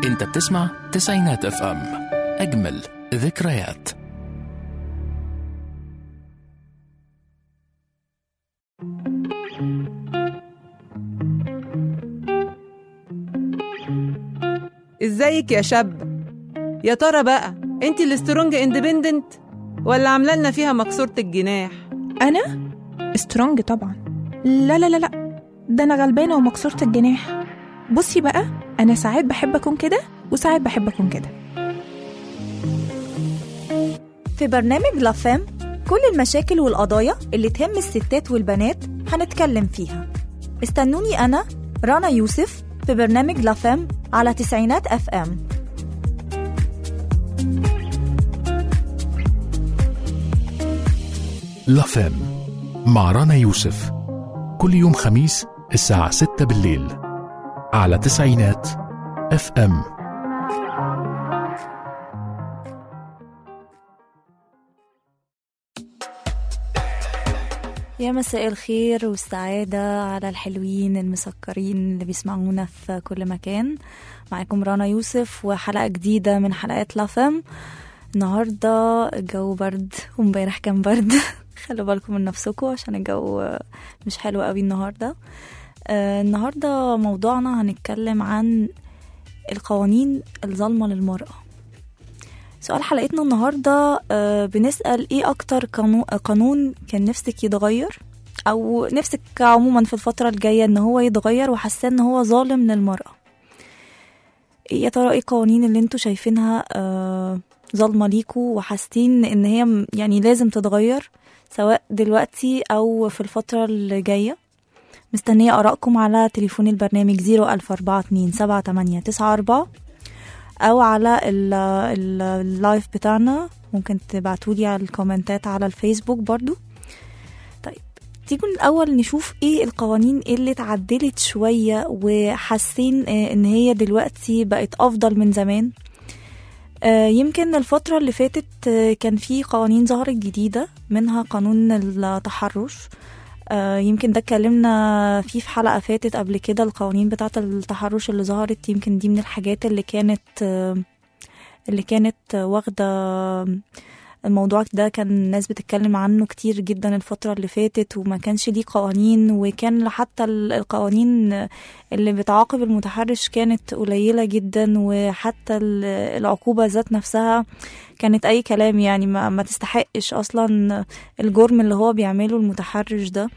انت بتسمع تسعينات اف ام اجمل ذكريات ازيك يا شاب يا ترى بقى انت السترونج اندبندنت ولا عامله لنا فيها مكسوره الجناح أنا؟ سترونج طبعا لا لا لا لا ده أنا غلبانة ومكسورة الجناح بصي بقى أنا ساعات بحب أكون كده وساعات بحب أكون كده في برنامج لافام كل المشاكل والقضايا اللي تهم الستات والبنات هنتكلم فيها استنوني أنا رنا يوسف في برنامج لافام على تسعينات اف ام لافام مع رنا يوسف كل يوم خميس الساعة 6 بالليل على تسعينات اف ام يا مساء الخير والسعادة على الحلوين المسكرين اللي بيسمعونا في كل مكان معاكم رنا يوسف وحلقة جديدة من حلقات لافم النهاردة الجو برد وامبارح كان برد خلوا بالكم من نفسكم عشان الجو مش حلو قوي النهاردة آه، النهاردة موضوعنا هنتكلم عن القوانين الظالمة للمرأة سؤال حلقتنا النهاردة آه، بنسأل ايه اكتر قانو- قانون كان نفسك يتغير او نفسك عموما في الفترة الجاية ان هو يتغير وحاسة ان هو ظالم للمرأة إيه يا ترى ايه القوانين اللي انتوا شايفينها آه، ظالمة ليكوا وحاسين ان هي م- يعني لازم تتغير سواء دلوقتي او في الفترة اللي جاية مستنية آرائكم على تليفون البرنامج 014278894 أو على ال- ال- اللايف بتاعنا ممكن تبعتولي على الكومنتات على الفيسبوك برضو طيب تيجوا الأول نشوف ايه القوانين اللي اتعدلت شوية وحاسين آه، ان هي دلوقتي بقت أفضل من زمان آه، يمكن الفترة اللي فاتت آه، كان في قوانين ظهرت جديدة منها قانون التحرش آه، يمكن ده اتكلمنا فيه في حلقة فاتت قبل كده القوانين بتاعة التحرش اللي ظهرت يمكن دي من الحاجات اللي كانت آه، اللي كانت آه، واخدة الموضوع ده كان الناس بتتكلم عنه كتير جدا الفترة اللي فاتت وما كانش ليه قوانين وكان حتى ال- القوانين اللي بتعاقب المتحرش كانت قليلة جدا وحتى ال- العقوبة ذات نفسها كانت أي كلام يعني ما, ما تستحقش أصلا الجرم اللي هو بيعمله المتحرش ده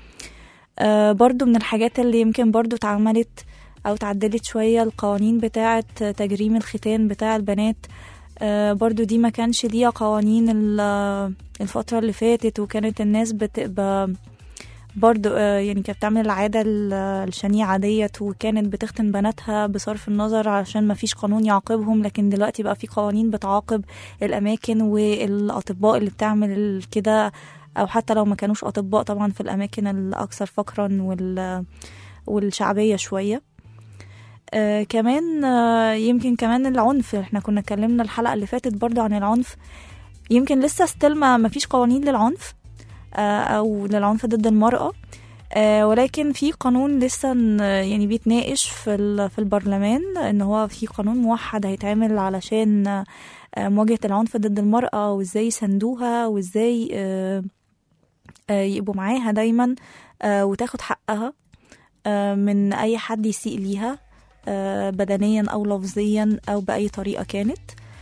آه برضو من الحاجات اللي يمكن برضو اتعملت أو تعدلت شوية القوانين بتاعة تجريم الختان بتاع البنات آه برضو دي ما كانش ليها قوانين ال- الفترة اللي فاتت وكانت الناس بتبقى برضو آه يعني كانت بتعمل العادة ال- الشنيعة ديت وكانت بتختن بناتها بصرف النظر عشان ما فيش قانون يعاقبهم لكن دلوقتي بقى في قوانين بتعاقب الأماكن والأطباء اللي بتعمل كده أو حتى لو ما كانوش أطباء طبعا في الأماكن الأكثر فقرا وال والشعبية شوية آه كمان آه يمكن كمان العنف احنا كنا اتكلمنا الحلقة اللي فاتت برضو عن العنف يمكن لسه ستيل ما ما فيش قوانين للعنف آه او للعنف ضد المرأة آه ولكن في قانون لسه ن- يعني بيتناقش في ال- في البرلمان ان هو في قانون موحد هيتعمل علشان آه، مواجهة العنف ضد المرأة وازاي يساندوها وازاي آه، آه، يبقوا معاها دايما آه، وتاخد حقها آه، من اي حد يسيء ليها آه، بدنيا او لفظيا او باي طريقه كانت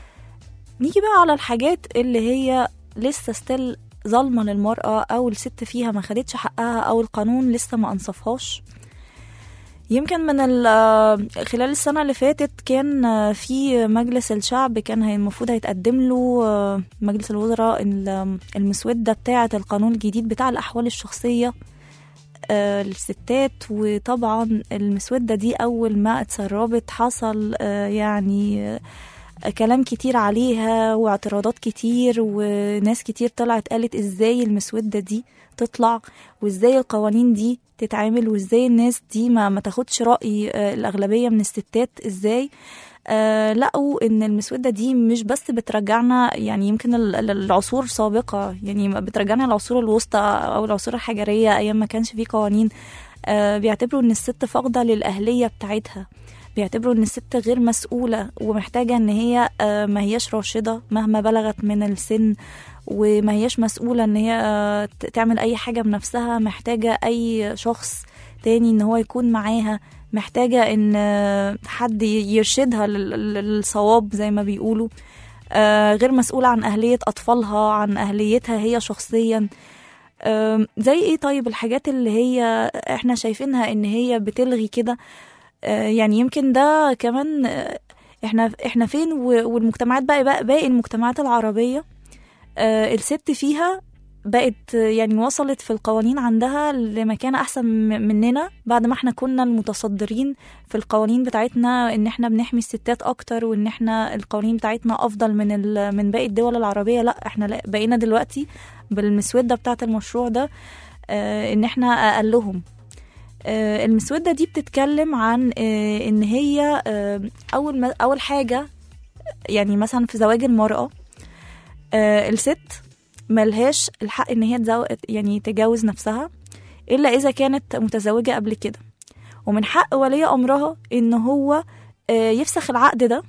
نيجي بقى على الحاجات اللي هي لسه ستيل ظالمه للمراه او الست فيها ما خدتش حقها او القانون لسه ما انصفهاش يمكن من ال- آه، خلال السنة اللي فاتت كان آه، في مجلس الشعب كان هي- المفروض هيتقدم له آه، مجلس الوزراء ال- المسودة بتاعة القانون الجديد بتاع الأحوال الشخصية آه، للستات وطبعا المسودة دي أول ما اتسربت حصل آه، يعني آه، كلام كتير عليها واعتراضات كتير وناس كتير طلعت قالت ازاي المسودة دي تطلع وازاي القوانين دي تتعامل وازاي الناس دي ما, ما تاخدش رأي آه، الأغلبية من الستات ازاي آه لقوا ان المسودة دي مش بس بترجعنا يعني يمكن ال- ال- العصور سابقة يعني بترجعنا العصور الوسطى او العصور الحجرية ايام ما كانش في قوانين آه بيعتبروا ان الست فاقدة للأهلية بتاعتها بيعتبروا ان الست غير مسؤولة ومحتاجة ان هي آه، ما هياش راشدة مهما بلغت من السن وما هياش مسؤولة ان هي آه، ت- تعمل اي حاجة بنفسها محتاجة اي شخص تاني ان هو يكون معاها محتاجة ان آه، حد ي- يرشدها لل- لل- للصواب زي ما بيقولوا آه، غير مسؤولة عن أهلية أطفالها عن أهليتها هي شخصيا آم، زي ايه طيب الحاجات اللي هي احنا شايفينها ان هي بتلغي كده آه، يعني يمكن ده كمان آه، احنا احنا فين و- والمجتمعات بقى, بقى باقي المجتمعات العربية آه، الست فيها بقت آه، يعني وصلت في القوانين عندها لمكان احسن م- مننا بعد ما احنا كنا المتصدرين في القوانين بتاعتنا ان احنا بنحمي الستات اكتر وان احنا القوانين بتاعتنا افضل من ال- من باقي الدول العربية لا احنا لا- بقينا دلوقتي بالمسودة بتاعت المشروع ده آه، ان احنا اقلهم آه، المسودة دي بتتكلم عن آه، ان هي آه، اول ما اول حاجة يعني مثلا في زواج المرأة آه، الست ملهاش الحق ان هي تزو... يعني تجاوز نفسها الا اذا كانت متزوجة قبل كده ومن حق ولي امرها ان هو آه، يفسخ العقد ده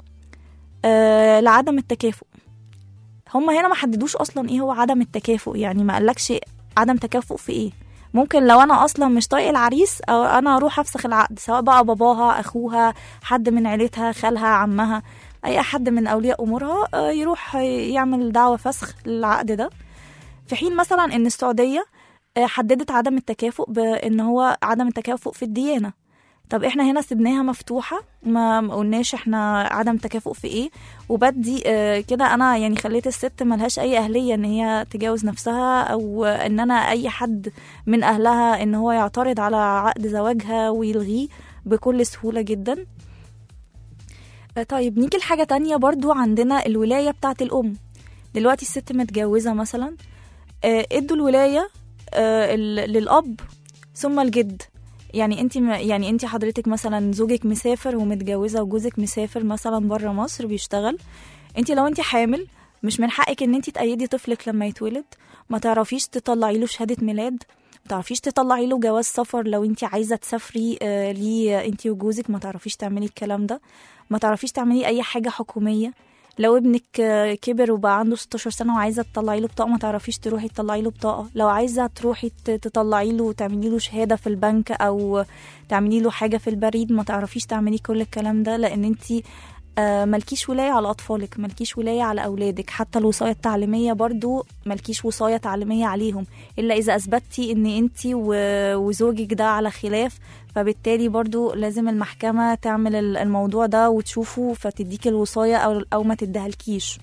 آه، لعدم التكافؤ هم هنا ما حددوش اصلا ايه هو عدم التكافؤ يعني ما قالكش عدم تكافؤ في ايه ممكن لو انا اصلا مش طايق العريس او انا اروح افسخ العقد سواء بقى باباها اخوها حد من عيلتها خالها عمها اي حد من اولياء امورها آه، يروح يعمل دعوة فسخ للعقد ده في حين مثلا ان السعودية آه، حددت عدم التكافؤ بان هو عدم التكافؤ في الديانة طب احنا هنا سيبناها مفتوحة ما ما قلناش احنا عدم تكافؤ في ايه وبدي آه، كده انا يعني خليت الست ملهاش اي اهلية ان هي تجاوز نفسها او ان انا اي حد من اهلها ان هو يعترض على عقد زواجها ويلغيه بكل سهولة جدا آه، طيب نيجي لحاجة تانية برضو عندنا الولاية بتاعت الأم دلوقتي الست متجوزة مثلا آه، ادوا الولاية آه، ال- للأب ثم الجد يعني انت يعني انت حضرتك مثلا زوجك مسافر ومتجوزه وجوزك مسافر مثلا بره مصر بيشتغل انت لو انت حامل مش من حقك ان انت تأيدي طفلك لما يتولد ما تعرفيش تطلعي له شهاده ميلاد ما تعرفيش تطلعي له جواز سفر لو انت عايزه تسافري آه ليه انت وجوزك ما تعرفيش تعملي الكلام ده ما تعرفيش تعملي اي حاجه حكوميه لو ابنك آه، كبر وبقى عنده 16 سنه وعايزه تطلعي له بطاقه ما تعرفيش تروحي تطلعي له بطاقه لو عايزه تروحي ت- تطلعي له تعملي له شهاده في البنك او تعملي له حاجه في البريد ما تعرفيش تعملي كل الكلام ده لان انت ملكيش ولاية على أطفالك ملكيش ولاية على أولادك حتى الوصاية التعليمية برضو ملكيش وصاية تعليمية عليهم إلا إذا أثبتي إن أنت وزوجك ده على خلاف فبالتالي برضو لازم المحكمة تعمل ال- الموضوع ده وتشوفه فتديك الوصاية أو, أو ما تديهالكيش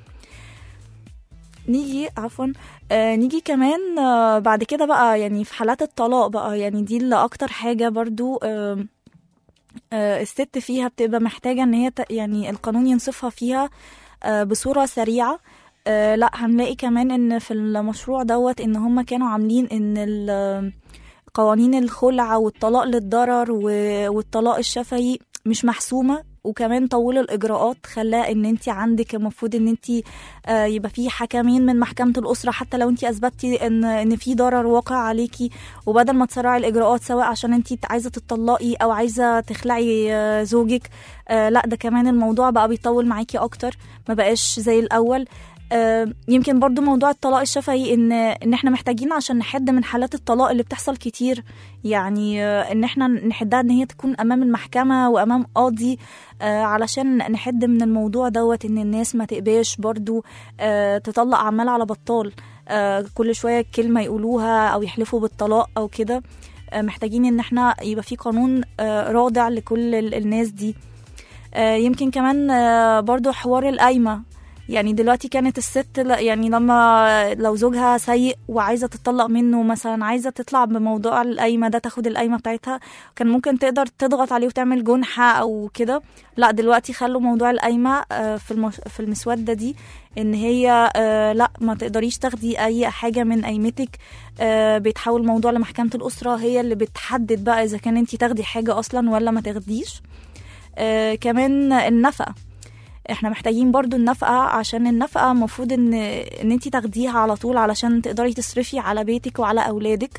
نيجي عفوا آه نيجي كمان آه بعد كده بقى يعني في حالات الطلاق بقى يعني دي اللي اكتر حاجة برضو آه آه الست فيها بتبقى محتاجة ان هي ت- يعني القانون ينصفها فيها آه بصورة سريعة آه لا هنلاقي كمان ان في المشروع دوت ان هم كانوا عاملين ان ال- قوانين الخلع والطلاق للضرر و- والطلاق الشفهي مش محسومة وكمان طولوا الاجراءات خلاه ان انت عندك المفروض ان انت آه، يبقى في حكمين من محكمه الاسره حتى لو انت اثبتي ان ان في ضرر واقع عليكي وبدل ما تسرعي الاجراءات سواء عشان انت عايزه تطلقي او عايزه تخلعي آه، زوجك آه، لا ده كمان الموضوع بقى بيطول معاكي اكتر ما بقاش زي الاول آه، يمكن برضو موضوع الطلاق الشفهي ان ان احنا محتاجين عشان نحد من حالات الطلاق اللي بتحصل كتير يعني آه، ان احنا نحدها ان هي تكون امام المحكمه وامام قاضي آه، علشان نحد من الموضوع دوت ان الناس ما تقباش برضو آه، تطلق عمال على بطال آه، كل شويه كلمه يقولوها او يحلفوا بالطلاق او كده آه، محتاجين ان احنا يبقى في قانون آه، رادع لكل ال- الناس دي آه، يمكن كمان آه، برضو حوار القايمه يعني دلوقتي كانت الست لا- يعني لما لو زوجها سيء وعايزه تطلق منه مثلا عايزه تطلع بموضوع القايمه ده تاخد القايمه بتاعتها كان ممكن تقدر تضغط عليه وتعمل جنحه او كده لا دلوقتي خلوا موضوع القايمه آه، في المش... في المسوده دي ان هي آه، لا ما تقدريش تاخدي اي حاجه من قايمتك آه، بيتحول الموضوع لمحكمه الاسره هي اللي بتحدد بقى اذا كان انت تاخدي حاجه اصلا ولا ما تاخديش آه، كمان النفقه احنا محتاجين برضو النفقة عشان النفقة المفروض ان ان انت تاخديها على طول علشان تقدري تصرفي على بيتك وعلى اولادك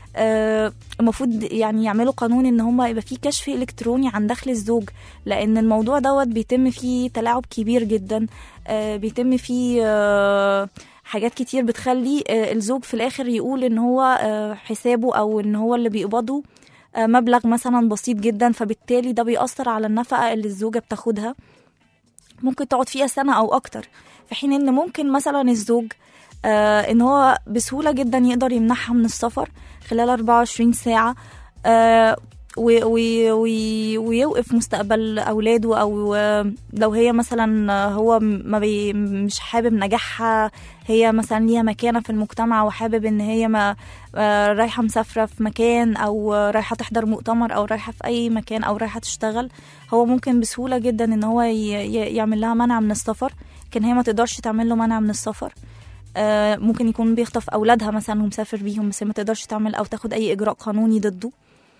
آه، المفروض يعني يعملوا قانون ان هم يبقى فيه كشف الكتروني عن دخل الزوج لان الموضوع دوت بيتم فيه تلاعب كبير جدا آه، بيتم فيه آه، حاجات كتير بتخلي آه، الزوج في الاخر يقول ان هو آه، حسابه او ان هو اللي بيقبضه آه، مبلغ مثلا بسيط جدا فبالتالي ده بيأثر على النفقة اللي الزوجة بتاخدها ممكن تقعد فيها سنة أو أكتر في حين إن ممكن مثلا الزوج آه إن هو بسهولة جدا يقدر يمنحها من السفر خلال 24 ساعة آه وي- وي- وي- ويوقف مستقبل أولاده أو آه، لو هي مثلا آه، هو م- ما بي مش حابب نجاحها هي مثلا ليها مكانة في المجتمع وحابب إن هي ما آه، رايحة مسافرة في مكان أو آه، رايحة تحضر مؤتمر أو رايحة في أي مكان أو رايحة تشتغل هو ممكن بسهولة جدا إن هو ي- ي- يعمل لها منع من السفر لكن هي ما تقدرش تعمل له منع من السفر آه، ممكن يكون بيخطف أولادها مثلا ومسافر بيهم بس هي ما تقدرش تعمل أو تاخد أي إجراء قانوني ضده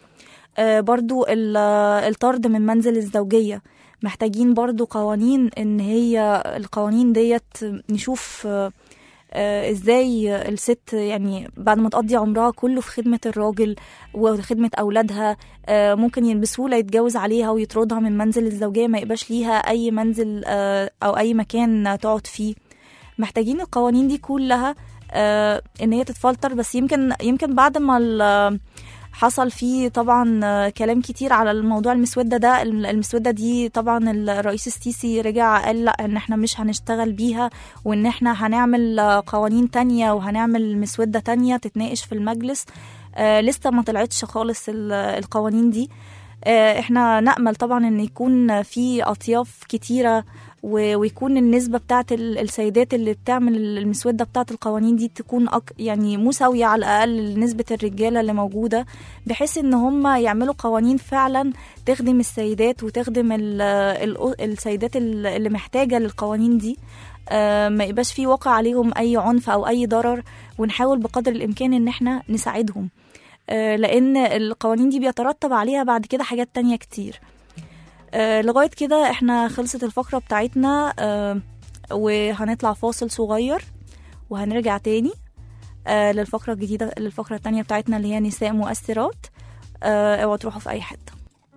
آه، برضو ال- آه، الطرد من منزل الزوجية محتاجين برضو قوانين ان هي القوانين ديت نشوف آه، آه، ازاي الست يعني بعد ما تقضي عمرها كله في خدمة الراجل وخدمة أولادها آه، ممكن ي- بسهولة يتجوز عليها ويطردها من منزل الزوجية ما يبقاش ليها أي منزل آه، أو أي مكان تقعد فيه محتاجين القوانين دي كلها آه، ان هي تتفلتر بس يمكن يمكن بعد ما ال- حصل فيه طبعا آه، كلام كتير على الموضوع المسودة ده الم- المسودة دي طبعا الرئيس السيسي رجع قال لا ان احنا مش هنشتغل بيها وان احنا هنعمل آه، قوانين تانية وهنعمل مسودة تانية تتناقش في المجلس آه لسه ما طلعتش خالص ال- القوانين دي آه احنا نأمل طبعا ان يكون في اطياف كتيرة و- ويكون النسبة بتاعت ال- السيدات اللي بتعمل المسودة بتاعت القوانين دي تكون أك يعني مساوية على الأقل لنسبة الرجالة اللي موجودة بحيث إن هم يعملوا قوانين فعلا تخدم السيدات وتخدم ال ال السيدات ال- اللي محتاجة للقوانين دي آه، ما يبقاش في واقع عليهم أي عنف أو أي ضرر ونحاول بقدر الإمكان إن احنا نساعدهم آه، لأن القوانين دي بيترتب عليها بعد كده حاجات تانية كتير آه، لغاية كده احنا خلصت الفقرة بتاعتنا آه، وهنطلع فاصل صغير وهنرجع تاني آه، للفقرة الجديدة للفقرة التانية بتاعتنا اللي هي نساء مؤثرات آه، اوعوا تروحوا في أي حتة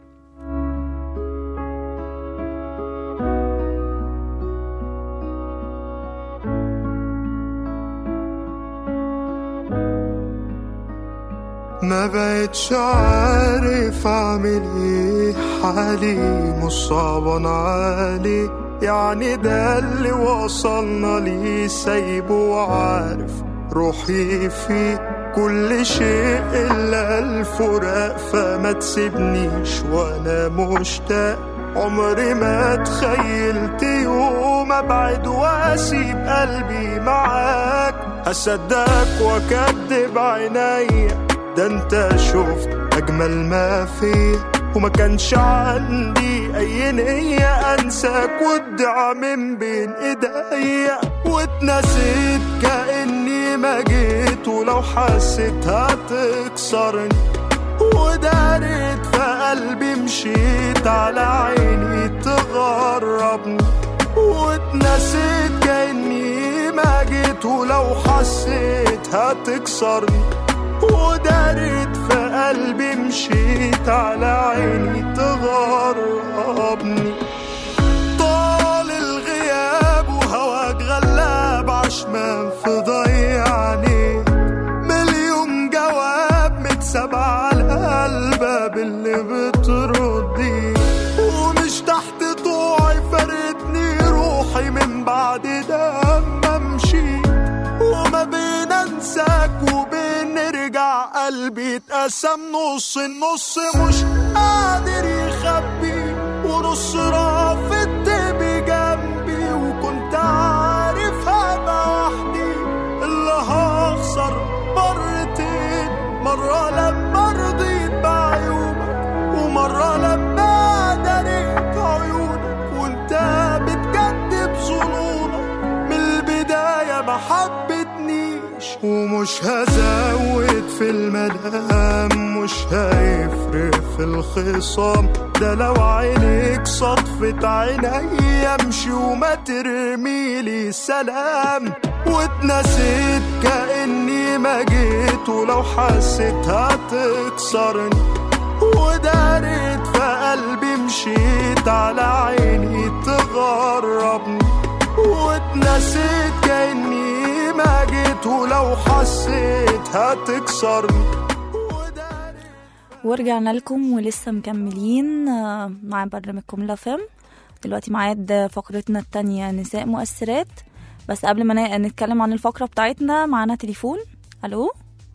ما بقتش عارف اعمل ايه حالي مش صعبان علي يعني ده اللي وصلنا ليه سايبه وعارف روحي فيه كل شيء الا الفراق فما تسيبنيش وانا مشتاق عمري ما تخيلت يوم ابعد واسيب قلبي معاك هصدقك واكدب عينيا ده انت شفت اجمل ما فيه وما كانش عندي اي نية انساك وادعى من بين ايديا واتنسيت كاني ما جيت ولو حسيت هتكسرني ودارت في قلبي مشيت على عيني تغربني واتنسيت كاني ما جيت ولو حسيت هتكسرني ودارت في قلبي مشيت على عيني تغربني طال الغياب وهواك غلاب عشمان في ضيعني مليون جواب متسابع على الباب اللي بتردي ومش تحت طوعي فردني روحي من بعد دم امشي وما بين انساك وبين نرجع قلبي اتقسم نص النص مش قادر يخبي ونص رافضت بجنبي وكنت عارف هبقى وحدي اللي هخسر مرتين مرة لما رضيت بعيوبك ومرة لما دريت عيونك وانت بتكذب ظنونك من البداية ما حبتنيش ومش هزود في المدام مش هيفرق في الخصام ده لو عينيك صدفة عيني امشي وما ترميلي سلام واتنسيت كأني ما جيت ولو حسيت هتكسرني ودارت في قلبي مشيت على عيني تغربني واتنسيت كأني ما جيت ولو حسيت هتكسرني ودارت ورجعنا لكم ولسه مكملين آه، مع برنامجكم لا فيلم دلوقتي ميعاد فقرتنا التانية نساء مؤثرات بس قبل ما ن- نتكلم عن الفقرة بتاعتنا معانا تليفون الو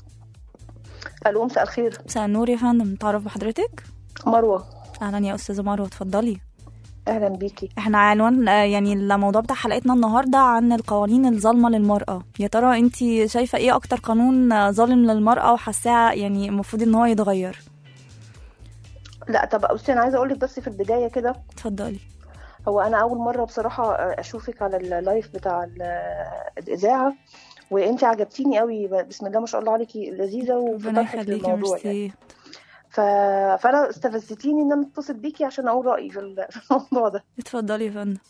الو مساء الخير مساء النور يا فندم تعرف بحضرتك مروه اهلا يا استاذة مروة اتفضلي اهلا بيكي احنا عنوان آه، يعني الموضوع بتاع حلقتنا النهارده عن القوانين الظالمه للمراه يا ترى انت شايفه ايه اكتر قانون آه، ظالم للمراه وحاساه يعني المفروض ان هو يتغير لا طب بصي انا عايزه اقول لك بس في البدايه كده اتفضلي هو انا اول مره بصراحه اشوفك على اللايف بتاع ال- الاذاعه وانت عجبتيني قوي بسم الله ما شاء الله عليكي لذيذه وفي ربنا طرحك يخليكي للموضوع يعني. ميرسي ف... فانا استفزتيني ان انا اتصل بيكي عشان اقول رايي في ال- في الموضوع ده اتفضلي يا فندم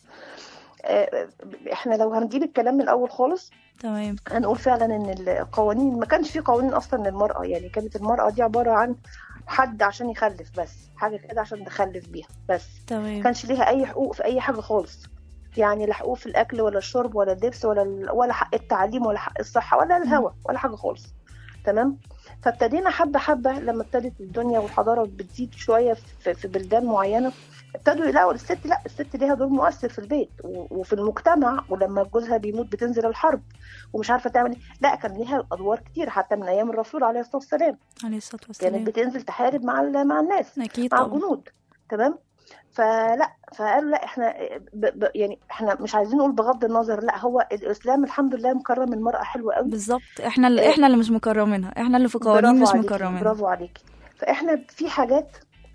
آه، احنا لو هنجيب الكلام من الاول خالص تمام هنقول فعلا ان القوانين ما كانش في قوانين اصلا للمراه يعني كانت المراه دي عباره عن حد عشان يخلف بس حاجه كده عشان تخلف بيها بس ما تمام كانش ليها اي حقوق في اي حاجه خالص يعني لا حقوق في الاكل ولا الشرب ولا اللبس ولا ال- ولا حق التعليم ولا حق الصحه ولا الهواء ولا حاجه خالص تمام فابتدينا حبه حبه لما ابتدت الدنيا والحضاره بتزيد شويه في, في بلدان معينه ابتدوا يلاقوا الست لا الست ليها دور مؤثر في البيت و- وفي المجتمع ولما جوزها بيموت بتنزل الحرب ومش عارفه تعمل إيه. لا كان ليها ادوار كتير حتى من ايام الرسول عليه الصلاه والسلام عليه الصلاه والسلام كانت بتنزل تحارب مع ال- مع الناس اكيد مع طبعا الجنود تمام فلا فقالوا لا احنا ب ب يعني احنا مش عايزين نقول بغض النظر لا هو الاسلام الحمد لله مكرم المراه حلوه قوي بالظبط احنا اللي إيه. احنا اللي مش مكرمينها احنا اللي في قوانين برافو مش عليكي، مكرمينها برافو عليكي فاحنا في حاجات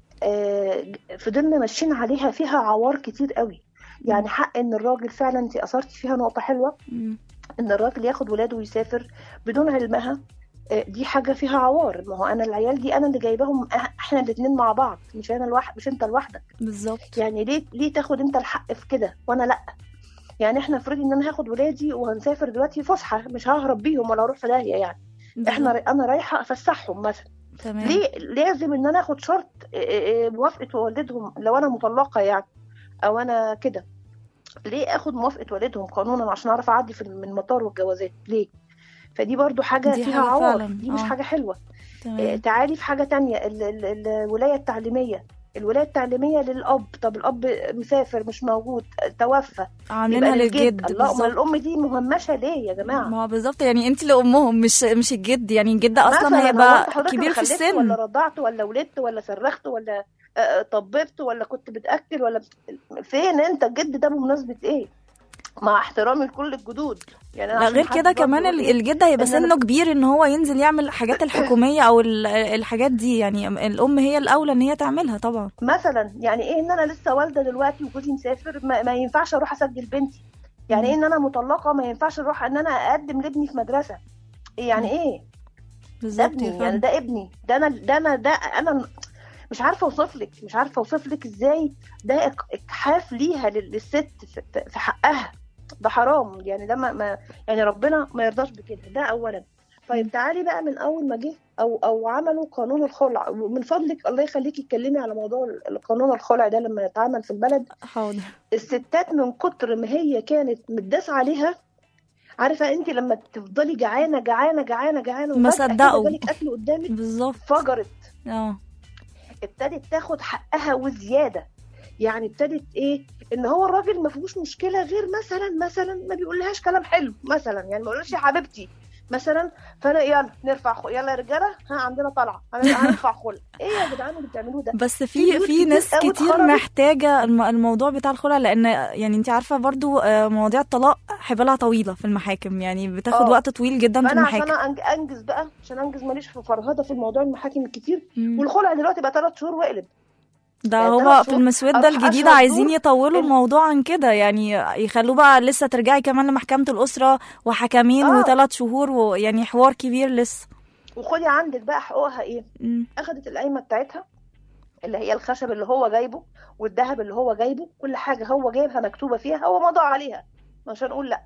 آه، فضلنا ماشيين عليها فيها عوار كتير قوي يعني حق ان الراجل فعلا انت اثرتي فيها نقطه حلوه مم. ان الراجل ياخد ولاده ويسافر بدون علمها آه، دي حاجه فيها عوار ما هو انا العيال دي انا اللي جايباهم أه- احنا الاثنين مع بعض مش انا الواحد مش انت لوحدك بالظبط يعني ليه ليه تاخد انت الحق في كده وانا لا يعني احنا افرضي ان انا هاخد ولادي وهنسافر دلوقتي فسحه مش ههرب بيهم ولا اروح في داهيه يعني احنا بالظبط. انا رايحه افسحهم مثلا تمام ليه لازم ان انا اخد شرط اه، اه، اه، موافقه والدهم لو انا مطلقه يعني او انا كده ليه اخد موافقه والدهم قانونا عشان اعرف اعدي في من المطار والجوازات ليه فدي برضو حاجه دي فيها حاجة عوار فعلا، دي مش اه. حاجه حلوه اه، تمام تعالي في حاجه تانية ال- ال- الولايه التعليميه الولايه التعليميه للاب طب الاب مسافر مش موجود توفى عاملينها يبقى للجد. للجد الله امال بالظبط الام دي مهمشه ليه يا جماعه ما هو بالظبط يعني انت اللي امهم مش مش الجد يعني الجد اصلا مثلاً هو هيبقى أنت حضرتك كبير في خلفت السن ولا رضعت ولا ولدت ولا صرخت ولا آه، آه، طببت ولا كنت بتاكل ولا فين انت الجد ده بمناسبه ايه مع احترامي لكل الجدود يعني أنا لا عشان غير حد كده برضه كمان يقول ال- إيه؟ الجد هيبقى إن أنا- سنه كبير ان هو ينزل يعمل الحاجات الحكوميه او ال- الحاجات دي يعني الام هي الاولى ان هي تعملها طبعا مثلا يعني ايه ان انا لسه والده دلوقتي وجوزي مسافر ما, ما ينفعش اروح اسجل بنتي يعني ايه ان انا مطلقه ما ينفعش اروح ان انا اقدم لابني في مدرسه يعني ايه ده بالظبط ابني يا يعني فندم ده ابني ده انا ده انا ده انا مش عارفه اوصف لك مش عارفه اوصف لك ازاي ده إك- اجحاف ليها لل- للست في- في حقها ده حرام يعني ده ما ما- يعني ربنا ما يرضاش بكده ده اولا طيب تعالي بقى من اول ما جه او او عملوا قانون الخلع ومن فضلك الله يخليكي اتكلمي على موضوع قانون الخلع ده لما اتعمل في البلد حاضر الستات من كتر ما هي كانت متداس عليها عارفه انت لما تفضلي جعانه جعانه جعانه جعانه ما وفجأة كده صدقوا. جالك اكل قدامك بالظبط فجرت اه ابتدت تاخد حقها وزياده يعني ابتدت ايه ان هو الراجل ما فيهوش مشكله غير مثلا مثلا ما بيقولهاش كلام حلو مثلا يعني ما يقولش يا حبيبتي مثلا فانا يلا نرفع خل... يلا يا رجاله ها عندنا طلعه هن- هنرفع خلق ايه يا جدعان اللي بتعملوه ده بس في في بيوت في كتير ناس قوي كتير اتخربت. محتاجه الم- الموضوع بتاع الخلع لان يعني انت عارفه برضو آه، مواضيع الطلاق حبالها طويله في المحاكم يعني بتاخد آه. وقت طويل جدا في فانا عشان المحاكم أنج- انجز بقى عشان انجز ماليش في فرهده في الموضوع المحاكم الكتير مم. والخلع دلوقتي بقى ثلاث شهور واقلب ده يعني هو تلات في شهور المسودة أروح الجديدة أشهر عايزين دور يطولوا ال- الموضوع عن كده يعني يخلوه بقى لسه ترجعي كمان لمحكمة الأسرة وحكمين آه. وثلاث شهور ويعني حوار كبير لسه وخدي عندك بقى حقوقها ايه مم. اخدت القايمه بتاعتها اللي هي الخشب اللي هو جايبه والذهب اللي هو جايبه كل حاجه هو جايبها مكتوبه فيها هو مضى عليها مش هنقول لا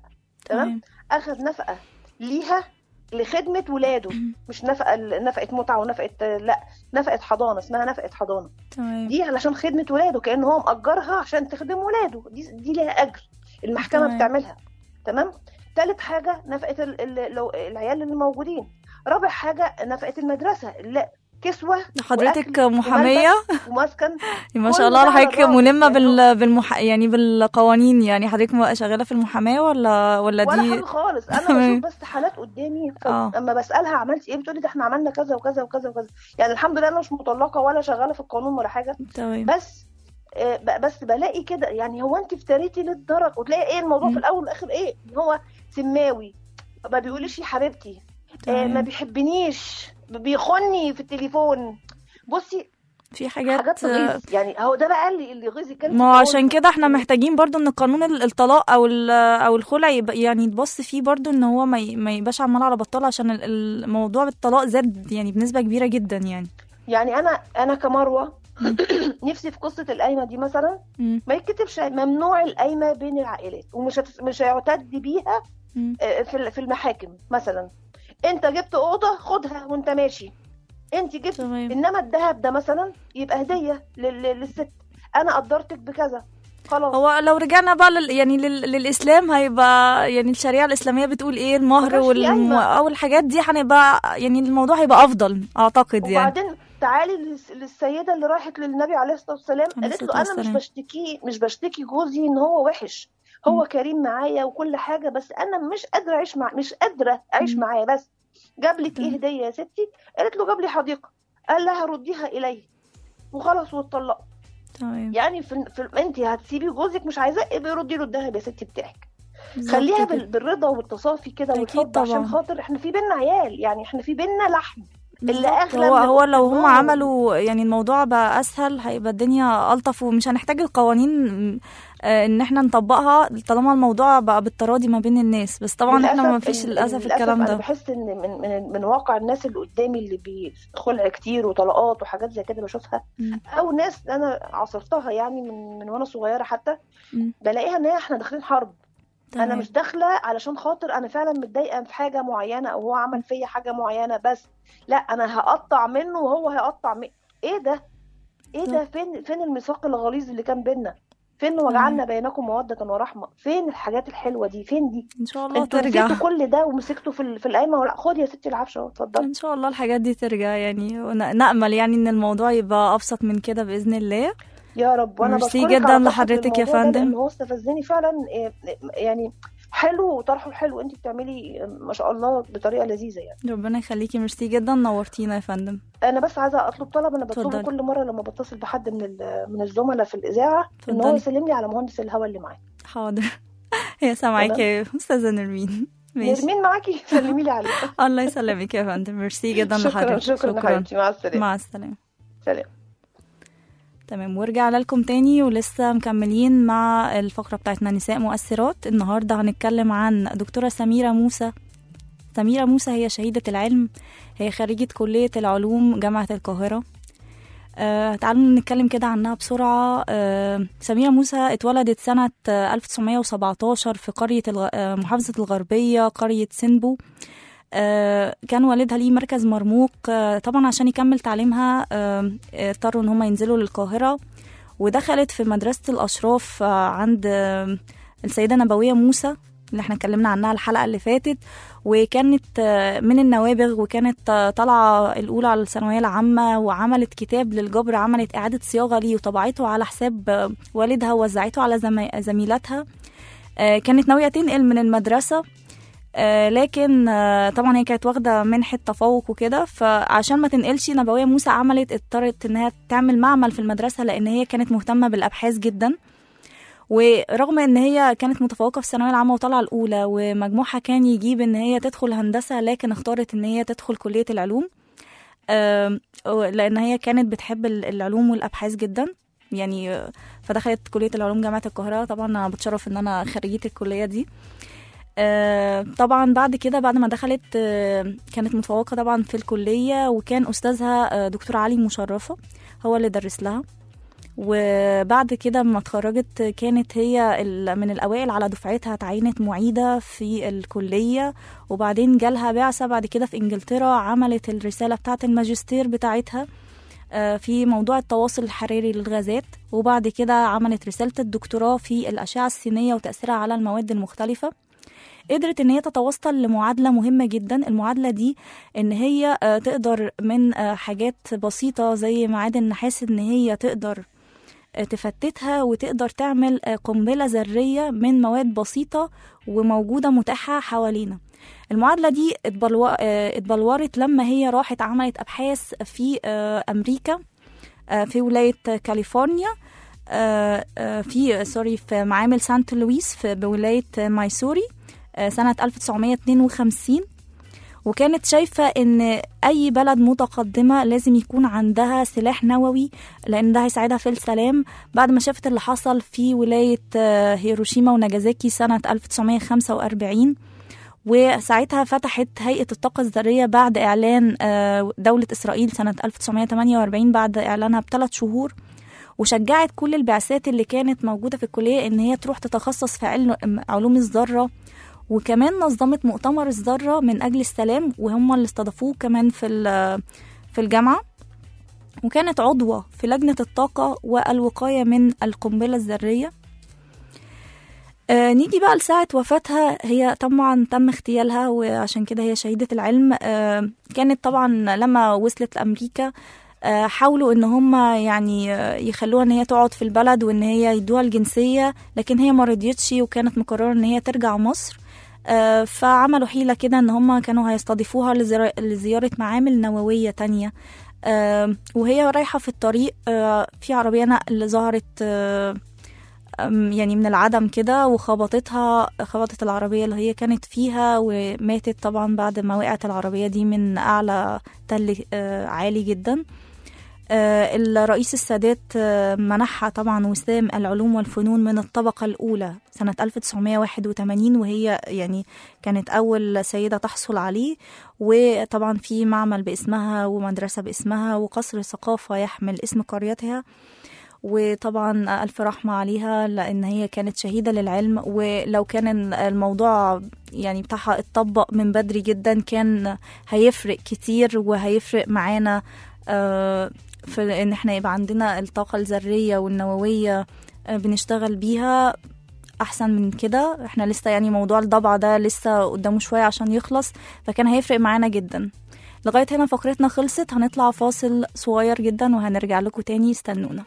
تمام اخذ نفقه ليها لخدمه ولاده مش نفقه نفقه متعه ونفقه لا نفقه حضانه اسمها نفقه حضانه تمام دي علشان خدمه ولاده كان هو مأجرها عشان تخدم ولاده دي دي ليها اجر المحكمه تمام. بتعملها تمام ثالث حاجه نفقه ال- ال- لو العيال اللي موجودين رابع حاجه نفقه المدرسه لا كسوه حضرتك وأكل محامية ومسكن ما كل شاء الله ده على حضرتك الراس. ملمة يعني بال... بالمح... يعني بالقوانين يعني حضرتك م- شغالة في المحاماة ولا ولا ولا دي حاجه خالص انا تمام. بشوف بس حالات قدامي آه. فلما بسالها عملت ايه بتقولي ده احنا عملنا كذا وكذا وكذا وكذا يعني الحمد لله انا مش مطلقه ولا شغاله في القانون ولا حاجه تمام بس آه، ب- بس بلاقي كده يعني هو انت افتريتي للدرجه وتلاقي ايه الموضوع مم. في الاول والاخر ايه ان هو سماوي ما بيقوليش يا حبيبتي آه، ما تمام. بيحبنيش بيخوني في التليفون بصي في حاجات حاجات تغيظ يعني هو ده بقى اللي اللي يغيظ كان ما هو عشان كده احنا محتاجين برضو ان قانون ال- الطلاق او ال- او الخلع يبقى يعني تبص فيه برضو ان هو ما ي- ما يبقاش عمال على بطال عشان ال- الموضوع بالطلاق زاد يعني بنسبة كبيرة جدا يعني يعني انا انا كمروه نفسي في قصه القايمه دي مثلا مم. ما يتكتبش ممنوع القايمه بين العائلات ومش هت... مش هيعتد بيها مم. آه، في ال- في المحاكم مثلا انت جبت اوضه خدها وانت ماشي انت جبت تمام انما الذهب ده مثلا يبقى هديه لل... للست انا قدرتك بكذا خلاص هو لو رجعنا بقى لل يعني لل... للاسلام هيبقى يعني الشريعه الاسلاميه بتقول ايه المهر ما كانش في والم... قايمة. او الحاجات دي هنبقى يعني الموضوع هيبقى افضل اعتقد يعني وبعدين تعالي للس- للسيده اللي راحت للنبي عليه الصلاه والسلام عليه قالت له الصلاة انا مش والسلام. بشتكي مش بشتكي جوزي ان هو وحش هو كريم معايا وكل حاجه بس انا مش قادره اعيش مع مش قادره اعيش مم. معاه بس جاب لك ايه مم. هديه يا ستي قالت له جاب لي حديقه قال لها رديها الي وخلاص واتطلقوا تمام يعني في, في انت هتسيبي جوزك مش عايزاه يبقى ردي له الذهب يا ستي بتاعك بالظبط خليها كده. بال- بالرضا والتصافي كده أكيد والحب طبعاً. عشان خاطر احنا في بينا عيال يعني احنا في بينا لحم اللي بالظبط. أغلى هو من هو لو هم الأم. عملوا يعني الموضوع بقى اسهل هيبقى الدنيا الطف ومش هنحتاج القوانين آه، ان احنا نطبقها طالما الموضوع بقى بالتراضي ما بين الناس بس طبعا احنا ما للأسف فيش ال- للاسف للأسف الكلام انا ده بحس ان من من من واقع الناس اللي قدامي اللي بيخلع كتير وطلقات وحاجات زي كده بشوفها مم. او ناس انا عاصرتها يعني من من وانا صغيره حتى مم. بلاقيها ان هي احنا داخلين حرب انا تمام. مش داخله علشان خاطر انا فعلا متضايقه في حاجه معينه او هو عمل فيا حاجه معينه بس لا انا هقطع منه وهو هيقطع مني ايه ده ايه ده فين فين الميثاق الغليظ اللي كان بينا فين وجعلنا بينكم موده ورحمه فين الحاجات الحلوه دي فين دي ان شاء الله انتوا ترجع نسيتوا كل ده ومسكتوا في ال- في القايمه ولا خد يا ستي العفشه اهو اتفضلي ان شاء الله الحاجات دي ترجع يعني ون- نأمل يعني ان الموضوع يبقى ابسط من كده باذن الله يا رب وانا ميرسي بشكرك جداً على طرحك لحضرتك يا للموضوع ده فندم. لان هو استفزني فعلا إيه، يعني حلو وطرحه حلو انت بتعملي ما شاء الله بطريقه لذيذه يعني ربنا يخليكي ميرسي جدا نورتينا يا فندم انا بس عايزه اطلب طلب انا بطلبه اتفضلي. كل مره لما بتصل بحد من ال- من الزملاء في الاذاعه ان هو اتفضلي. يسلم لي على مهندس الهواء اللي معايا حاضر هي سامعاكي يا استاذه نرمين ماشي نرمين معاكي سلمي لي عليه الله يسلمك يا فندم ميرسي جدا شكرا لحضرتك شكرا حبيبتي مع السلامه مع السلامه سلام تمام ورجعنا لكم تاني ولسه مكملين مع الفقرة بتاعتنا نساء مؤثرات النهاردة هنتكلم عن دكتورة سميرة موسى سميرة موسى هي شهيدة العلم هي خريجة كلية العلوم جامعة القاهرة آه تعالوا نتكلم كده عنها بسرعة آه سميرة موسى اتولدت سنة آه 1917 في قرية الغ... آه محافظة الغربية قرية سنبو آه، كان والدها ليه مركز مرموق آه، طبعا عشان يكمل تعليمها آه، اضطروا ان هم ينزلوا للقاهرة ودخلت في مدرسة الأشراف آه، عند آه، السيدة نبوية موسى اللي احنا اتكلمنا عنها الحلقة اللي فاتت وكانت آه، من النوابغ وكانت آه، طالعة الأولى على الثانوية العامة وعملت كتاب للجبر عملت إعادة صياغة ليه وطبعته على حساب آه، والدها ووزعته على زمي- زميلاتها آه، كانت ناوية تنقل من المدرسة آه، لكن آه، طبعا هي كانت واخده منحه تفوق وكده فعشان ما تنقلش نبويه موسى عملت اضطرت انها تعمل معمل في المدرسه لان هي كانت مهتمه بالابحاث جدا ورغم ان هي كانت متفوقه في الثانويه العامه وطالعه الاولى ومجموعها كان يجيب ان هي تدخل هندسه لكن اختارت ان هي تدخل كليه العلوم آم، لان هي كانت بتحب ال- العلوم والابحاث جدا يعني آه، فدخلت كليه العلوم جامعه القاهره طبعا انا بتشرف ان انا خريجه الكليه دي آه، طبعا بعد كده بعد ما دخلت آه، كانت متفوقة طبعا في الكلية وكان أستاذها آه، دكتور علي مشرفة هو اللي درس لها وبعد كده لما اتخرجت كانت هي ال- من الأوائل على دفعتها اتعينت معيدة في الكلية وبعدين جالها بعثة بعد كده في إنجلترا عملت الرسالة بتاعة الماجستير بتاعتها آه، في موضوع التواصل الحراري للغازات وبعد كده عملت رسالة الدكتوراه في الأشعة السينية وتأثيرها على المواد المختلفة قدرت ان هي تتوصل لمعادله مهمه جدا المعادله دي ان هي آه، تقدر من آه، حاجات بسيطه زي معادن النحاس ان هي تقدر آه، تفتتها وتقدر تعمل آه، قنبله ذريه من مواد بسيطه وموجوده متاحه حوالينا المعادله دي اتبلو- آه، اتبلورت لما هي راحت عملت ابحاث في آه، امريكا آه، في ولايه كاليفورنيا آه، آه، في سوري في معامل سانت لويس في بولايه مايسوري آه، سنة 1952 وكانت شايفة إن أي بلد متقدمة لازم يكون عندها سلاح نووي لأن ده هيساعدها في السلام بعد ما شافت اللي حصل في ولاية آه، هيروشيما وناجازاكي سنة 1945 وساعتها فتحت هيئة الطاقة الذرية بعد إعلان آه، دولة إسرائيل سنة 1948 بعد إعلانها بثلاث شهور وشجعت كل البعثات اللي كانت موجودة في الكلية إن هي تروح تتخصص في علم علوم الذرة وكمان نظمت مؤتمر الذرة من أجل السلام وهم اللي استضافوه كمان في ال- في الجامعة وكانت عضوة في لجنة الطاقة والوقاية من القنبلة الذرية آه نيجي بقى لساعة وفاتها هي طبعا تم اغتيالها وعشان كده هي شهيدة العلم آه كانت طبعا لما وصلت لأمريكا آه حاولوا ان هم يعني آه، يخلوها ان هي تقعد في البلد وان هي يدوها الجنسية لكن هي ما رضيتش وكانت مقررة ان هي ترجع مصر آه، فعملوا حيلة كده ان هم كانوا هيستضيفوها لزيارة- لزيارة معامل نووية تانية آه، وهي رايحة في الطريق آه، في عربية نقل ظهرت آه، أم، يعني من العدم كده وخبطتها خبطت العربية اللي هي كانت فيها وماتت طبعا بعد ما وقعت العربية دي من أعلى تل آه، عالي جدا آه، الرئيس السادات آه، منحها طبعا وسام العلوم والفنون من الطبقة الأولى سنة 1981 وهي يعني كانت أول سيدة تحصل عليه وطبعا في معمل باسمها ومدرسة باسمها وقصر ثقافة يحمل اسم قريتها وطبعا ألف رحمة عليها لأن هي كانت شهيدة للعلم ولو كان الموضوع يعني بتاعها اتطبق من بدري جدا كان هيفرق كتير وهيفرق معانا آه، في ان احنا يبقى عندنا الطاقة الذرية والنووية آه، بنشتغل بيها احسن من كده احنا لسه يعني موضوع الضبع ده لسه قدامه شوية عشان يخلص فكان هيفرق معانا جدا لغاية هنا فقرتنا خلصت هنطلع فاصل صغير جدا وهنرجع لكم تاني استنونا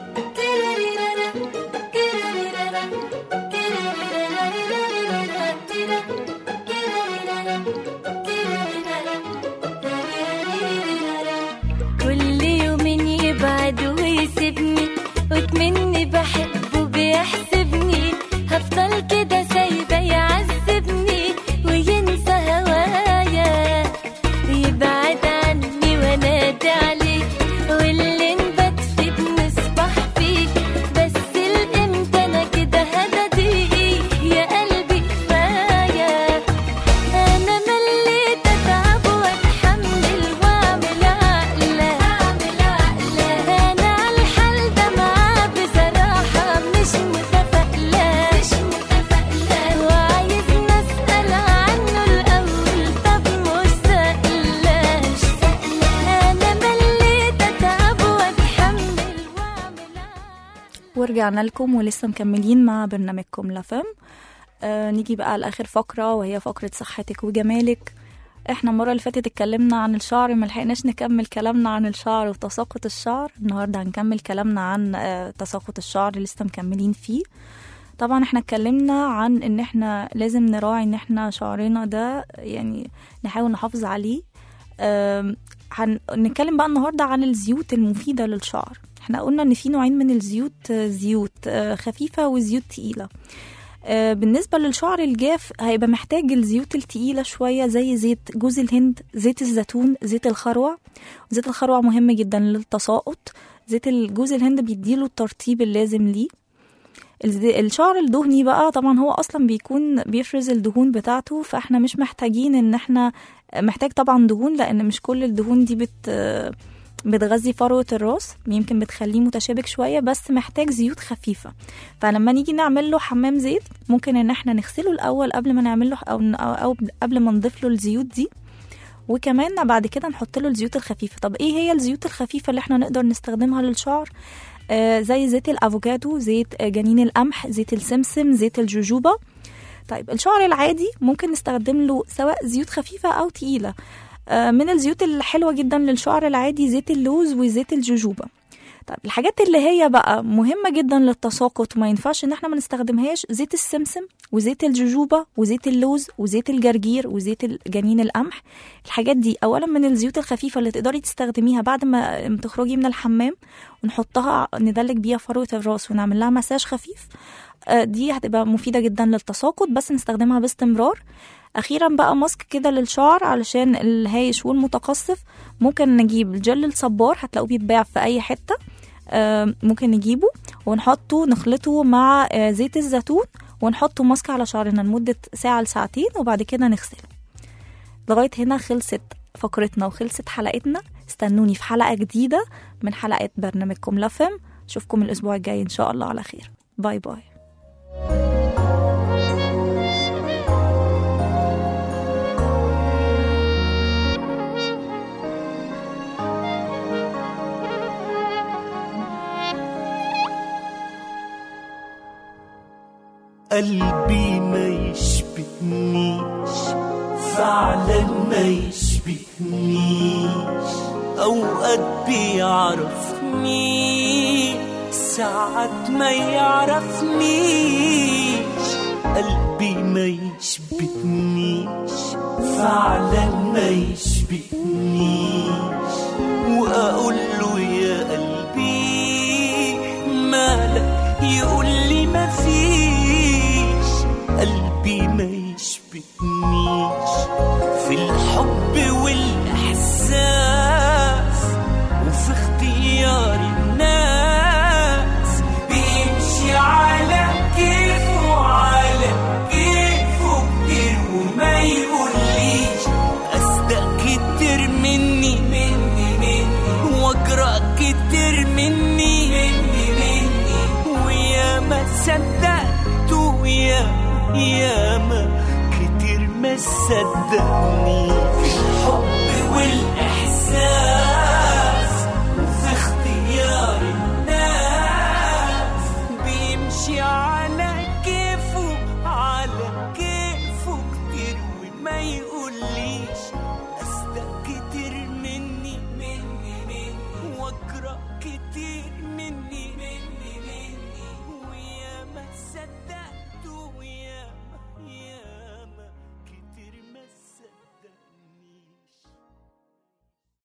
كل يوم يبعد ويسيبني وتمني بحبه بيحسبني هفضل كده سايبه يعذبني وينسى هوايا ويبعد عني وانادي عليه واللي نبات فيه بنصبح فيه بس الامتى انا كده هددي يا قلبي كفايه انا مليت اتعب واتحمل واعمل عقله انا على الحال ده معاه بصراحه مش متفائله مش متفائله وعايزني اسال عنه الاول طب مش سائله مش سائله انا مليت اتعب واتحمل واعمل عقله ورجعنا لكم ولسه مكملين مع برنامجكم لفم آه نيجي بقى لاخر فقره وهي فقره صحتك وجمالك احنا المره اللي فاتت اتكلمنا عن الشعر ما لحقناش نكمل كلامنا عن الشعر وتساقط الشعر النهارده هنكمل كلامنا عن آه تساقط الشعر لسه مكملين فيه طبعا احنا اتكلمنا عن ان احنا لازم نراعي ان احنا شعرنا ده يعني نحاول نحافظ عليه آم، هنتكلم بقى النهارده عن الزيوت المفيده للشعر احنا قلنا ان في نوعين من الزيوت آه، زيوت آه، خفيفه وزيوت تقيله آه، بالنسبه للشعر الجاف هيبقى محتاج الزيوت التقيله شويه زي زيت جوز الهند زيت الزيتون زيت الخروع زيت الخروع مهم جدا للتساقط زيت جوز الهند بيديله الترطيب اللازم ليه الز- الشعر الدهني بقى طبعا هو اصلا بيكون بيفرز الدهون بتاعته فاحنا مش محتاجين ان احنا محتاج طبعا دهون لان مش كل الدهون دي بت بتغذي فروة الراس يمكن بتخليه متشابك شوية بس محتاج زيوت خفيفة فلما نيجي نعمل له حمام زيت ممكن ان احنا نغسله الاول قبل ما نعمل له او, أو, أو قبل ما نضيف له الزيوت دي وكمان بعد كده نحط له الزيوت الخفيفة طب ايه هي الزيوت الخفيفة اللي احنا نقدر نستخدمها للشعر آه زي زيت الافوكادو زيت آه، جنين القمح زيت السمسم زيت الجوجوبا طيب الشعر العادي ممكن نستخدم له سواء زيوت خفيفة أو تقيلة آه، من الزيوت الحلوة جدا للشعر العادي زيت اللوز وزيت الجوجوبا طيب الحاجات اللي هي بقى مهمة جدا للتساقط وما ينفعش ان احنا ما نستخدمهاش زيت السمسم وزيت الجوجوبا وزيت اللوز وزيت الجرجير وزيت جنين القمح الحاجات دي اولا من الزيوت الخفيفة اللي تقدري تستخدميها بعد ما ما تخرجي من الحمام ونحطها ندلك بيها فروة الراس ونعمل لها مساج خفيف آه، دي هتبقى مفيدة جدا للتساقط بس نستخدمها باستمرار اخيرا بقى ماسك كده للشعر علشان الهايش والمتقصف ممكن نجيب جل الصبار هتلاقوه بيتباع في اي حته آه، ممكن نجيبه ونحطه نخلطه مع آه، زيت الزيتون ونحطه ماسك على شعرنا لمدة ساعة لساعتين وبعد كده نغسله لغاية هنا خلصت فقرتنا وخلصت حلقتنا استنوني في حلقة جديدة من حلقات برنامجكم لفم اشوفكم الاسبوع الجاي ان شاء الله على خير باي باي قلبي ما يشبهنيش فعلا ما يشبهنيش اوقات بيعرفني ساعات ما يعرفنيش قلبي ما يشبهنيش فعلا ما يشبهنيش واقول له يا قلبي مالك يقول لي ما فيش قلبي ما يشبهنيش في الحب والاحساس وفي اختيار الناس بيمشي على كيفه على كيفه كتير وما يقوليش اصدق كتير مني مني مني واجرأ كتير مني مني مني ويا ما صدقت ويا يا ما كتير ما صدقني في الحب والاحساس